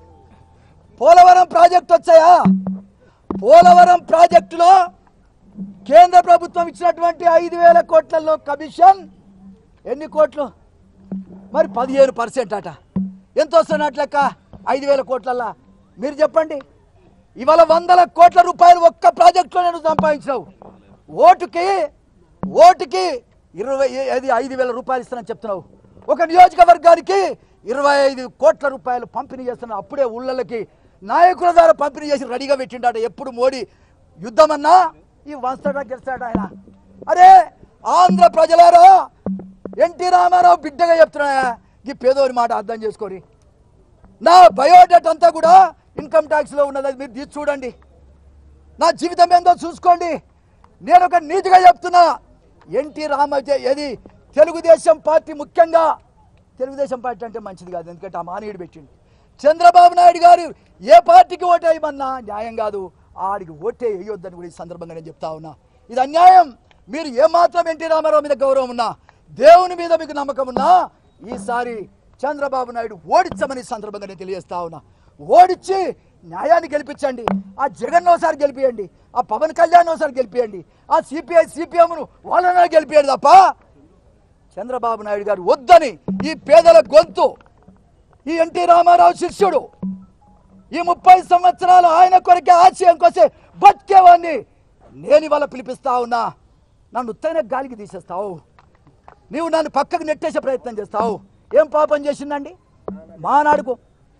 Speaker 1: పోలవరం ప్రాజెక్ట్ వచ్చాయా పోలవరం ప్రాజెక్టులో కేంద్ర ప్రభుత్వం ఇచ్చినటువంటి ఐదు వేల కోట్లలో కమిషన్ ఎన్ని కోట్లు మరి పదిహేను పర్సెంట్ అట ఎంత వస్తున్నట్లు లెక్క ఐదు వేల కోట్లల్లా మీరు చెప్పండి ఇవాళ వందల కోట్ల రూపాయలు ఒక్క ప్రాజెక్టులో నేను సంపాదించినావు ఓటుకి ఓటుకి ఇరవై అది ఐదు వేల రూపాయలు ఇస్తానని చెప్తున్నావు ఒక నియోజకవర్గానికి ఇరవై ఐదు కోట్ల రూపాయలు పంపిణీ చేస్తున్నావు అప్పుడే ఊళ్ళకి నాయకుల ద్వారా పంపిణీ చేసి రెడీగా పెట్టిండాడు ఎప్పుడు మోడీ యుద్ధమన్నా ఈ వస్తాడా గెలుస్తాడు ఆయన అరే ఆంధ్ర ప్రజలారా ఎన్టీ రామారావు బిడ్డగా చెప్తున్నా ఈ పేదోని మాట అర్థం చేసుకొని నా బయోడేట్ అంతా కూడా ఇన్కమ్ ట్యాక్స్లో ఉన్నది అది మీరు తీసి చూడండి నా జీవితం ఏందో చూసుకోండి నేను ఒక నీతిగా చెప్తున్నా ఎన్టీ రామ ఏది తెలుగుదేశం పార్టీ ముఖ్యంగా తెలుగుదేశం పార్టీ అంటే మంచిది కాదు ఎందుకంటే ఆ మానవుడు పెట్టిండు చంద్రబాబు నాయుడు గారు ఏ పార్టీకి ఓటేయమన్నా న్యాయం కాదు ఆడికి ఓటే వేయొద్దని కూడా ఈ సందర్భంగా నేను చెప్తా ఉన్నా ఇది అన్యాయం మీరు ఏమాత్రం ఎన్టీ రామారావు మీద గౌరవం ఉన్నా దేవుని మీద మీకు నమ్మకం ఉన్నా ఈసారి చంద్రబాబు నాయుడు ఓడించమని ఈ సందర్భంగా నేను తెలియజేస్తా ఉన్నా ఓడించి న్యాయాన్ని గెలిపించండి ఆ జగన్ ఒకసారి గెలిపియండి ఆ పవన్ కళ్యాణ్ ఒకసారి గెలిపియండి ఆ సిపిఐ సిపిఎంను వాళ్ళని గెలిపియండి తప్ప చంద్రబాబు నాయుడు గారు వద్దని ఈ పేదల గొంతు ఈ ఎన్టీ రామారావు శిష్యుడు ఈ ముప్పై సంవత్సరాలు ఆయన కొరకే ఆశయం కోసే బతికేవాడిని నేను ఇవాళ పిలిపిస్తా ఉన్నా నన్ను ఉత్తైన గాలికి తీసేస్తావు నీవు నన్ను పక్కకు నెట్టేసే ప్రయత్నం చేస్తావు ఏం పాపం చేసిందండి మానాడుకు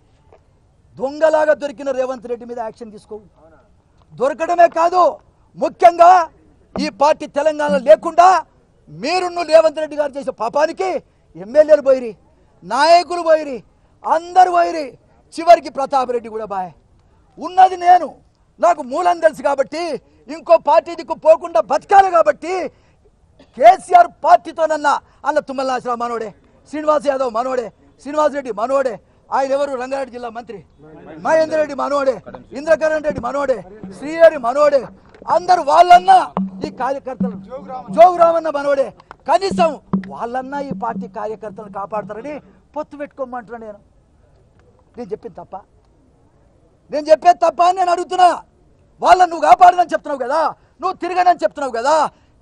Speaker 1: దొంగలాగా దొరికిన రేవంత్ రెడ్డి మీద యాక్షన్ తీసుకో దొరకడమే కాదు ముఖ్యంగా ఈ పార్టీ తెలంగాణలో లేకుండా మీరున్ను రేవంత్ రెడ్డి గారు చేసే పాపానికి ఎమ్మెల్యేలు పోయిరి నాయకులు పోయిరి అందరు పోయిరి చివరికి ప్రతాప్ రెడ్డి కూడా బాయ్ ఉన్నది నేను నాకు మూలం తెలుసు కాబట్టి ఇంకో పార్టీ దిక్కు పోకుండా బతకాలి కాబట్టి కేసీఆర్ పార్టీతోనన్నా అన్న తుమ్మల నాశరావు మనోడే శ్రీనివాస్ యాదవ్ మనోడే శ్రీనివాస్ రెడ్డి మనోడే ఆయన ఎవరు రంగారెడ్డి జిల్లా మంత్రి మహేందర్ రెడ్డి మనోడే ఇంద్రకరణ్ రెడ్డి మనోడే శ్రీహరి మనోడే అందరు వాళ్ళన్నా ఈ కార్యకర్తలు జోగురామన్న మనోడే కనీసం వాళ్ళన్నా ఈ పార్టీ కార్యకర్తలను కాపాడతారని పొత్తు పెట్టుకోమంటున్నా నేను నేను చెప్పింది తప్ప నేను చెప్పేది తప్ప అని నేను అడుగుతున్నా వాళ్ళని నువ్వు కాపాడదని చెప్తున్నావు కదా నువ్వు తిరగనని చెప్తున్నావు కదా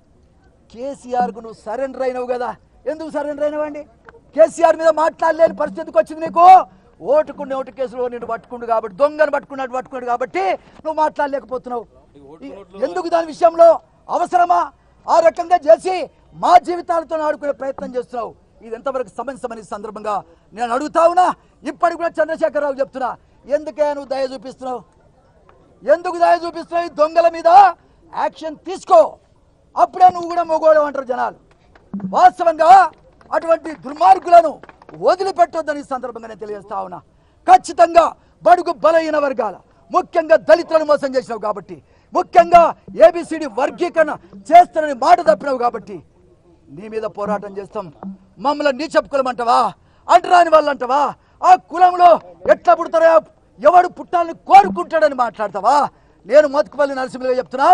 Speaker 1: కేసీఆర్కు నువ్వు సరెండర్ అయినావు కదా ఎందుకు సరెండర్ అయినావండి కేసీఆర్ మీద మాట్లాడలేని పరిస్థితి ఎందుకు వచ్చింది నీకు ఓటుకు నోటు కేసులో నిన్ను పట్టుకుండు కాబట్టి దొంగను పట్టుకున్నట్టు పట్టుకున్నాడు కాబట్టి నువ్వు మాట్లాడలేకపోతున్నావు ఈ- ఎందుకు దాని విషయంలో అవసరమా ఆ రకంగా చేసి మా జీవితాలతో ఆడుకునే ప్రయత్నం చేస్తున్నావు ఇది ఎంతవరకు సమంజసమని ఈ సందర్భంగా నేను అడుగుతా ఉన్నా ఇప్పటికి కూడా చంద్రశేఖరరావు చెప్తున్నా ఎందుకే నువ్వు దయ చూపిస్తున్నావు ఎందుకు దయ చూపిస్తున్నావు ఈ దొంగల మీద యాక్షన్ తీసుకో అప్పుడే నువ్వు కూడా మొగోడు అంటారు జనాలు వాస్తవంగా అటువంటి దుర్మార్గులను వదిలిపెట్టొద్దని ఈ సందర్భంగా నేను తెలియజేస్తా ఉన్నా ఖచ్చితంగా బడుగు బలహీన వర్గాల ముఖ్యంగా దళితులను మోసం చేసినావు కాబట్టి ముఖ్యంగా ఏబిసిడి వర్గీకరణ చేస్తానని మాట తప్పినావు కాబట్టి నీ మీద పోరాటం చేస్తాం మమ్మల్ని నీ చెప్పుకోలేమంటావా అంటరాని వాళ్ళు అంటావా ఆ కులంలో ఎట్లా పుడతారో ఎవడు పుట్టాలని కోరుకుంటాడని మాట్లాడతావా నేను మతుకుపల్లి నరసింహగా చెప్తున్నా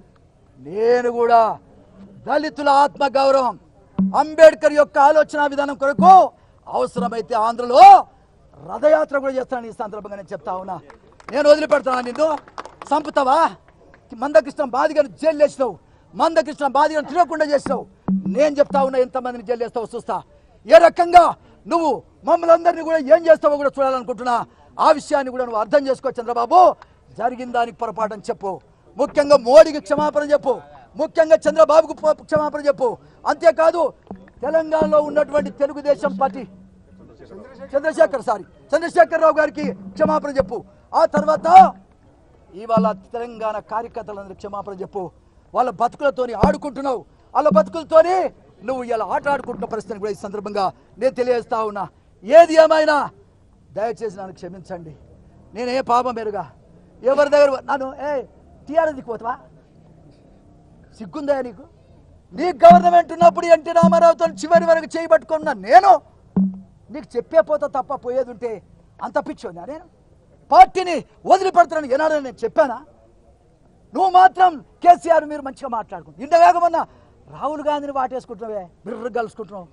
Speaker 1: నేను కూడా దళితుల ఆత్మ గౌరవం అంబేద్కర్ యొక్క ఆలోచన విధానం కొరకు అవసరమైతే ఆంధ్రలో రథయాత్ర కూడా చేస్తానని ఈ సందర్భంగా నేను చెప్తా ఉన్నా నేను వదిలిపెడతానా నిన్ను చంపుతావా మందకృష్ణ బాధిగాను జైలు వేసినావు మందకృష్ణ బాధిగాను తిరగకుండా చేసినావు నేను చెప్తా ఉన్నా ఎంతమందిని జైలు వేస్తావో చూస్తా ఏ రకంగా నువ్వు మమ్మల్ని అందరినీ కూడా ఏం చేస్తావో కూడా చూడాలనుకుంటున్నా ఆ విషయాన్ని కూడా నువ్వు అర్థం చేసుకో చంద్రబాబు జరిగిన దానికి పొరపాటని చెప్పు ముఖ్యంగా మోడీకి క్షమాపణ చెప్పు ముఖ్యంగా చంద్రబాబుకు ప- క్షమాపణ చెప్పు అంతేకాదు తెలంగాణలో ఉన్నటువంటి తెలుగుదేశం పార్టీ చంద్రశేఖర్ సారీ చంద్రశేఖర్ రావు గారికి క్షమాపణ చెప్పు ఆ తర్వాత ఇవాళ తెలంగాణ కార్యకర్తలందరూ క్షమాపణ చెప్పు వాళ్ళ బతుకులతోని ఆడుకుంటున్నావు వాళ్ళ బతుకులతోని నువ్వు ఇలా ఆట ఆడుకుంటున్న పరిస్థితిని కూడా ఈ సందర్భంగా నేను తెలియజేస్తా ఉన్నా ఏది ఏమైనా దయచేసి నన్ను క్షమించండి నేను ఏ పాపం మెరుగా ఎవరి దగ్గర నన్ను ఏ టీఆర్ఎస్కి పోతావా సిగ్గుందా నీకు నీ గవర్నమెంట్ ఉన్నప్పుడు ఎన్టీ రామారావుతో చివరి వరకు చేయబట్టుకున్నా నేను నీకు చెప్పే పోతా తప్ప పోయేది ఉంటే అంత పిచ్చోనా నేను పార్టీని వదిలిపెడతానని ఏనాడని నేను చెప్పానా నువ్వు మాత్రం కేసీఆర్ మీరు మంచిగా మాట్లాడుకుంటు ఇంత వేగమన్నా రాహుల్ గాంధీని వాటేసుకుంటున్నావే బిర్ర కలుసుకుంటున్నావు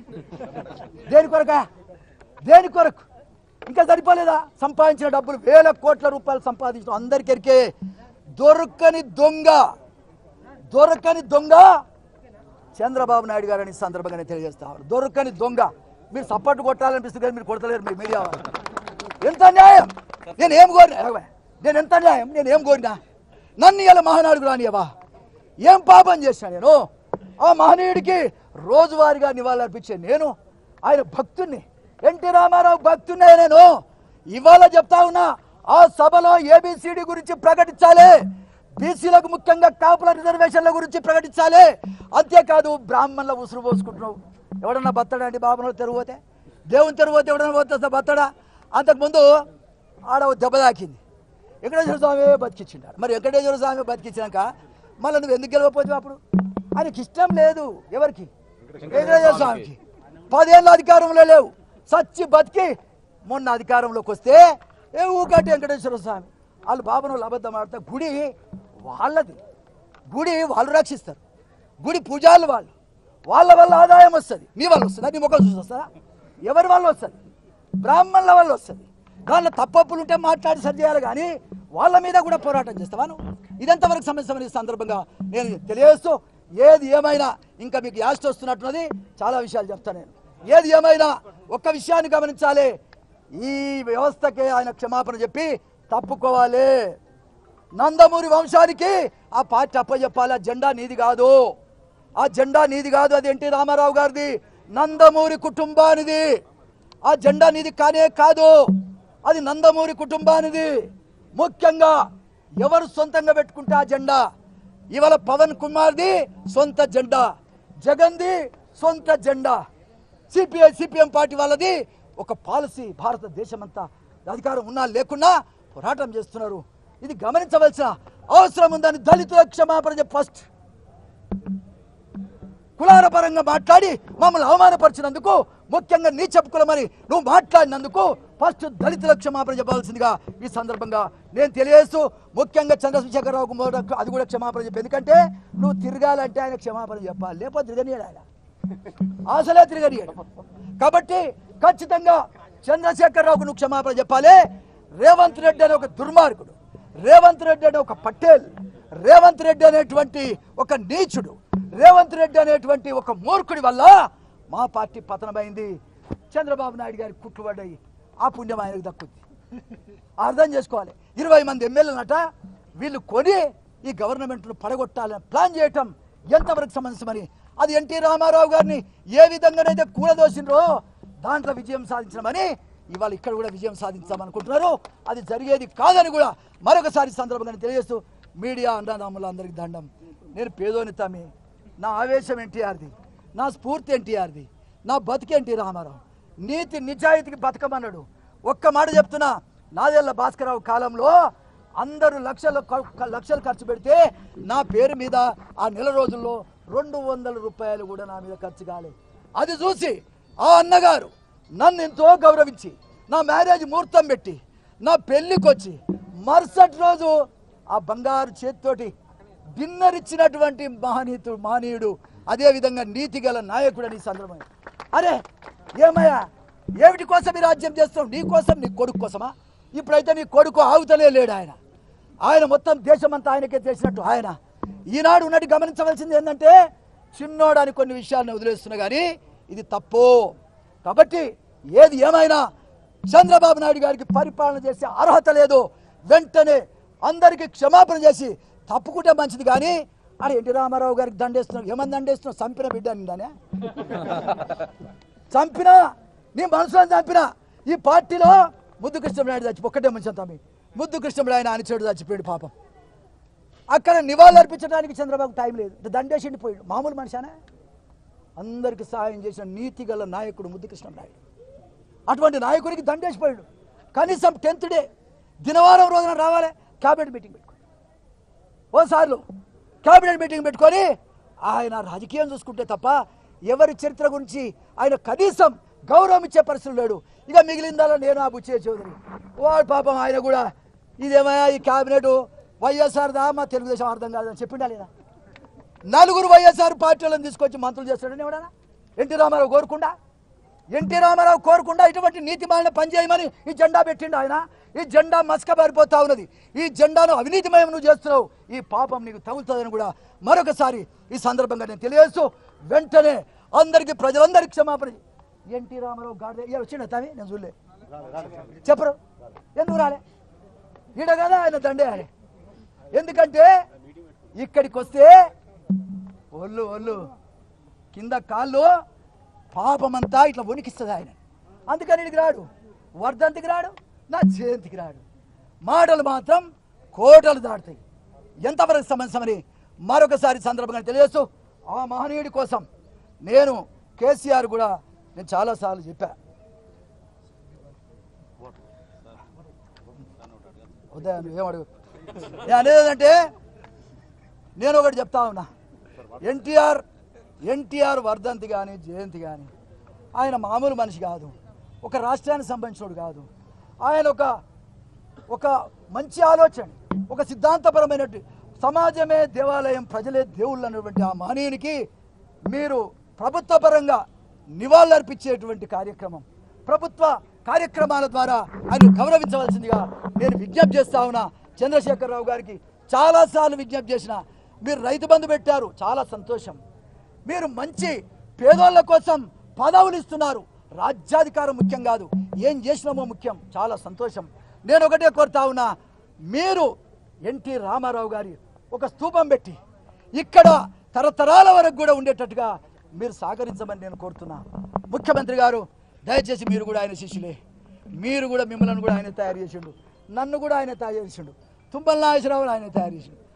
Speaker 1: దేని కొరకా దేని కొరకు ఇంకా సరిపోలేదా సంపాదించిన డబ్బులు వేల కోట్ల రూపాయలు సంపాదించడం అందరికెరికే దొరకని దొంగ దొరకని దొంగ చంద్రబాబు నాయుడు గారని ఈ సందర్భంగా నేను తెలియజేస్తా ఉన్నాను. దొరకని దొంగ మీరు సపోర్ట్ కొట్టాలనిపిస్తుంది కానీ మీరు కొడతలేరు మీ మీడియా వాళ్ళు. ఎంత న్యాయం నేను ఏం కోరినా ఎగవే. నేను ఎంత న్యాయం నేను ఏం కోరినా నన్ను ఇలా మహానాడుకు రానియవా ఏం పాపం చేశా నేను ఆ మహనీయుడికి రోజువారీగా నివాళులర్పించే నేను ఆయన భక్తుణ్ణి ఎన్టీ రామారావు భక్తున్నే నేను ఇవాళ చెప్తా ఉన్నా ఆ సభలో ఏబిసిడి గురించి ప్రకటించాలి బీసీలకు ముఖ్యంగా కాపుల రిజర్వేషన్ల గురించి ప్రకటించాలి అంతేకాదు బ్రాహ్మణుల ఉసురు పోసుకుంటున్నావు ఎవడన్నా బత్తడా అండి బాబులో తెరువుతే దేవుని తెరువుతే ఎవడన్నా పోతే బత్తడా అంతకుముందు ఆడ ఓ దెబ్బ తాకింది వెంకటేశ్వర స్వామి బతికించిండాడు మరి వెంకటేశ్వర స్వామి బతికించినాక మళ్ళీ నువ్వు ఎందుకు గెలవపోతావు అప్పుడు ఆయనకి ఇష్టం లేదు ఎవరికి వెంకటేశ్వర స్వామికి పదేళ్ళ అధికారంలో లేవు సచ్చి బతికి మొన్న అధికారంలోకి వస్తే ఏ ఊకటి వెంకటేశ్వర స్వామి వాళ్ళు బాబును వాళ్ళు అబద్ధం ఆడతా గుడి వాళ్ళది గుడి వాళ్ళు రక్షిస్తారు గుడి పూజారులు వాళ్ళు వాళ్ళ వల్ల ఆదాయం వస్తుంది నీ వల్ల వస్తుందా నీ ముఖం చూసి వస్తుందా ఎవరి వల్ల వస్తుంది బ్రాహ్మణుల వల్ల వస్తుంది దానిలో తప్పప్పులు ఉంటే మాట్లాడి సరి చేయాలి కానీ వాళ్ళ మీద కూడా పోరాటం చేస్తావా నువ్వు ఇదంతవరకు సమస్య ఈ సందర్భంగా నేను తెలియజేస్తూ ఏది ఏమైనా ఇంకా మీకు యాస్ట్ వస్తున్నట్టున్నది చాలా విషయాలు చెప్తాను నేను ఏది ఏమైనా ఒక్క విషయాన్ని గమనించాలి ఈ వ్యవస్థకే ఆయన క్షమాపణ చెప్పి తప్పుకోవాలి నందమూరి వంశానికి ఆ పార్టీ అప్పచెప్పాలి ఆ జెండా నీది కాదు ఆ జెండా నీది కాదు అది ఎన్టీ రామారావు గారిది నందమూరి కుటుంబానిది ఆ జెండా నీది కానే కాదు అది నందమూరి కుటుంబానిది ముఖ్యంగా ఎవరు సొంతంగా పెట్టుకుంటే ఆ జెండా ఇవాళ పవన్ కుమార్ది సొంత జెండా జగన్ది సొంత జెండా సిపిఐ సిపిఎం పార్టీ వాళ్ళది ఒక పాలసీ భారతదేశం అంతా అధికారం ఉన్నా లేకున్నా పోరాటం చేస్తున్నారు ఇది గమనించవలసిన అవసరం ఉందని దళితుల క్షమాపణ చెప్పి ఫస్ట్ కులాల పరంగా మాట్లాడి మమ్మల్ని అవమానపరిచినందుకు ముఖ్యంగా నీ చెప్పుకోమని నువ్వు మాట్లాడినందుకు ఫస్ట్ దళితుల క్షమాపణ చెప్పాల్సిందిగా ఈ సందర్భంగా నేను తెలియజేస్తూ ముఖ్యంగా చంద్రశేఖరరావు కుమార్ అది కూడా క్షమాపణ చెప్పి ఎందుకంటే నువ్వు తిరగాలంటే ఆయన క్షమాపణ చెప్పాలి లేకపోతే తిరగనీయాడు ఆయన అసలే తిరగనీయాడు కాబట్టి ఖచ్చితంగా చంద్రశేఖరరావుకు నువ్వు క్షమాపణ చెప్పాలి రేవంత్ రెడ్డి అనే ఒక దుర్మార్గుడు రేవంత్ రెడ్డి అనే ఒక పటేల్ రేవంత్ రెడ్డి అనేటువంటి ఒక నీచుడు రేవంత్ రెడ్డి అనేటువంటి ఒక మూర్ఖుడి వల్ల మా పార్టీ పతనమైంది చంద్రబాబు నాయుడు గారి కుట్లుపడ్డాయి ఆ పుణ్యం ఆయనకు దక్కుద్ది అర్థం చేసుకోవాలి ఇరవై మంది ఎమ్మెల్యేలనట వీళ్ళు కొని ఈ గవర్నమెంట్ను పడగొట్టాలని ప్లాన్ చేయటం ఎంతవరకు సంబంధించమని అది ఎన్టీ రామారావు గారిని ఏ విధంగానైతే కూలదోసిండ్రో దాంట్లో విజయం సాధించమని ఇవాళ ఇక్కడ కూడా విజయం సాధించామనుకుంటున్నారు అది జరిగేది కాదని కూడా మరొకసారి సందర్భంగా తెలియజేస్తూ మీడియా అన్నదమ్ములందరికీ దండం నేను పేదోని తమ్మి నా ఆవేశం ఎన్టీఆర్ది నా స్ఫూర్తి ఎన్టీఆర్ది నా బతికి ఎన్టీ రామారావు నీతి నిజాయితీకి బతకమన్నాడు ఒక్క మాట చెప్తున్నా నాదెల్ల భాస్కరరావు కాలంలో అందరూ లక్షలు ఖ- లక్షలు ఖర్చు పెడితే నా పేరు మీద ఆ నెల రోజుల్లో రెండు వందల రూపాయలు కూడా నా మీద ఖర్చు కాలేదు అది చూసి ఆ అన్నగారు నన్ను ఎంతో గౌరవించి నా మ్యారేజ్ ముహూర్తం పెట్టి నా పెళ్ళికి వచ్చి మరుసటి రోజు ఆ బంగారు చేతితోటి డిన్నర్ ఇచ్చినటువంటి మహనీయుడు మహనీయుడు అదే విధంగా నీతి గల నాయకుడు అని ఈ సందర్భం అరే ఏమయ్యా ఏమిటి కోసం ఈ రాజ్యం చేస్తావు నీ కోసం నీ కొడుకు కోసమా ఇప్పుడైతే నీ కొడుకు ఆగుతలే లేడు ఆయన ఆయన మొత్తం దేశమంతా ఆయనకే చేసినట్టు ఆయన ఈనాడు ఉన్నట్టు గమనించవలసింది ఏంటంటే చిన్నోడని కొన్ని విషయాలను వదిలేస్తున్నా కానీ ఇది తప్పు కాబట్టి ఏది ఏమైనా చంద్రబాబు నాయుడు గారికి పరిపాలన చేసే అర్హత లేదు వెంటనే అందరికీ క్షమాపణ చేసి తప్పుకుంటే మంచిది కానీ అరే ఎన్టీ రామారావు గారికి దండేస్తున్నావు ఏమని దండేస్తున్నావు చంపిన బిడ్డ నిందానే చంపినా నీ మనసులో చంపినా ఈ పార్టీలో ముద్దు కృష్ణనాయుడు చచ్చి ఒక్కటే మంచి తమ్మి ముద్దు కృష్ణముడు ఆయన అనిచేడు చచ్చిపోయాడు పాపం అక్కడ నివాళులు అర్పించడానికి చంద్రబాబు టైం లేదు దండేసిండి పోయాడు మామూలు మనిషానే అందరికి సహాయం చేసిన నీతి గల నాయకుడు ముద్దు కృష్ణనాయుడు అటువంటి నాయకుడికి దండేసిపోయాడు కనీసం టెన్త్ డే దినవారం రోజున రావాలి క్యాబినెట్ మీటింగ్ పెట్టుకో ఓసార్లు క్యాబినెట్ మీటింగ్ పెట్టుకొని ఆయన రాజకీయం చూసుకుంటే తప్ప ఎవరి చరిత్ర గురించి ఆయన కనీసం గౌరవం ఇచ్చే పరిస్థితులు లేడు ఇక మిగిలిందల్లా నేను ఆ బుచ్చే చౌదరి వాడు పాపం ఆయన కూడా ఇదేమయ్యా ఈ క్యాబినెట్ వైఎస్ఆర్ దా మా తెలుగుదేశం అర్థం కాదని చెప్పిండా లేదా నలుగురు వైఎస్ఆర్ పార్టీలను తీసుకొచ్చి మంత్రులు చేస్తాడని ఎవడన్నా ఎన్టీ రామారావు కోరుకుండా ఎన్టీ రామారావు కోరుకుండా ఇటువంటి నీతి మాలిన పనిచేయమని ఈ జెండా పెట్టిండు ఆయన ఈ జెండా మసకబారిపోతా ఉన్నది ఈ జెండాను అవినీతిమయం నువ్వు చేస్తున్నావు ఈ పాపం నీకు తగులుతుందని కూడా మరొకసారి ఈ సందర్భంగా నేను తెలియజేస్తూ వెంటనే అందరికీ ప్రజలందరికీ క్షమాపణ చెయ్యి. ఎన్టీ రామారావు గాడి ఏ వచ్చిండ తవి నేను చూడలే చెప్పరు ఎందుకు రాలే ఈడ కదా ఆయన దండే ఆయన ఎందుకంటే ఇక్కడికి వస్తే ఒళ్ళు ఒళ్ళు కింద కాళ్ళు పాపమంతా ఇట్లా వణికిస్తుంది ఆయన అందుకని ఇడికి రాడు వర్ధంతికి రాడు నా జయంతికి రాడు మాటలు మాత్రం కోటలు దాటుతాయి ఎంతవరకు సమస్యమని మరొకసారి సందర్భంగా తెలియజేస్తూ ఆ మహనీయుడి కోసం నేను కేసీఆర్ కూడా నేను చాలాసార్లు చెప్పా ఉదయం ఏమడుగు నేను అనేది ఏంటంటే నేను ఒకటి చెప్తా ఉన్నా ఎన్టీఆర్ ఎన్టీఆర్ వర్ధంతి కానీ జయంతి కానీ ఆయన మామూలు మనిషి కాదు ఒక రాష్ట్రానికి సంబంధించినోడు కాదు ఆయన ఒక ఒక మంచి ఆలోచన ఒక సిద్ధాంతపరమైనటువంటి సమాజమే దేవాలయం ప్రజలే దేవుళ్ళు అన్నటువంటి ఆ మహనీయునికి మీరు ప్రభుత్వ పరంగా నివాళులర్పించేటువంటి కార్యక్రమం ప్రభుత్వ కార్యక్రమాల ద్వారా ఆయన గౌరవించవలసిందిగా నేను విజ్ఞప్తి చేస్తా ఉన్నా చంద్రశేఖరరావు గారికి చాలాసార్లు విజ్ఞప్తి చేసిన మీరు రైతు బంధు పెట్టారు చాలా సంతోషం మీరు మంచి పేదోళ్ళ కోసం పదవులు ఇస్తున్నారు రాజ్యాధికారం ముఖ్యం కాదు ఏం చేసినామో ముఖ్యం చాలా సంతోషం నేను ఒకటే కోరుతా ఉన్నా మీరు ఎన్టీ రామారావు గారి ఒక స్తూపం పెట్టి ఇక్కడ తరతరాల వరకు కూడా ఉండేటట్టుగా మీరు సహకరించమని నేను కోరుతున్నా ముఖ్యమంత్రి గారు దయచేసి మీరు కూడా ఆయన శిష్యులే మీరు కూడా మిమ్మల్ని కూడా ఆయన తయారు చేసిండు నన్ను కూడా ఆయన తయారు చేసిండు తుమ్మల నాగేశ్వరరావు ఆయన తయారు చేసిండు